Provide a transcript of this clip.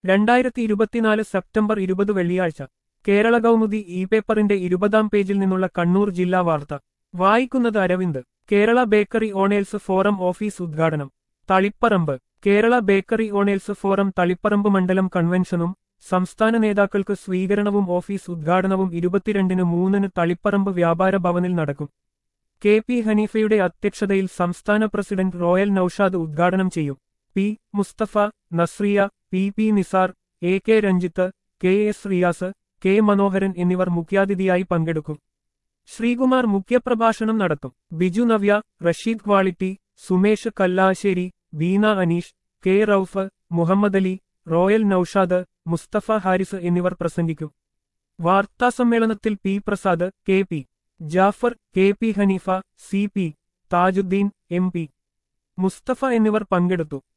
രണ്ടായിരത്തി ഇരുപത്തിനാല് സെപ്റ്റംബർ ഇരുപത് വെള്ളിയാഴ്ച കേരള കൗമുദി ഇ പേപ്പറിന്റെ ഇരുപതാം പേജിൽ നിന്നുള്ള കണ്ണൂർ ജില്ലാ വാർത്ത വായിക്കുന്നത് Aravind Kerala bakery owners forum office ഉദ്ഘാടനം Thaliparamba Kerala bakery owners forum Thaliparamba മണ്ഡലം കൺവെൻഷനും സംസ്ഥാന നേതാക്കൾക്ക് സ്വീകരണവും ഓഫീസ് ഉദ്ഘാടനവും ഇരുപത്തിരണ്ടിന് മൂന്നിന് തളിപ്പറമ്പ് വ്യാപാര ഭവനിൽ നടക്കും കെ പി ഹനീഫയുടെ അധ്യക്ഷതയിൽ സംസ്ഥാന പ്രസിഡന്റ് റോയൽ നൌഷാദ് ഉദ്ഘാടനം ചെയ്യും P Musthafa Nasriya P P Nisar A K Ranjith K S Riyas K Manoharan എന്നിവർ മുഖ്യാതിഥിയായി പങ്കെടുക്കും ശ്രീകുമാർ മുഖ്യപ്രഭാഷണം നടത്തും Biju Navya Rasheed Quality Sumesh Kallassery Veena Aneesh K Rauf Muhammad Ali Royal Noushad Musthafa Haris എന്നിവർ പ്രസംഗിക്കും വാർത്താസമ്മേളനത്തിൽ P Prasad K P Jafar K P Haneefa C P Thajudheen M P Musthafa എന്നിവർ പങ്കെടുത്തു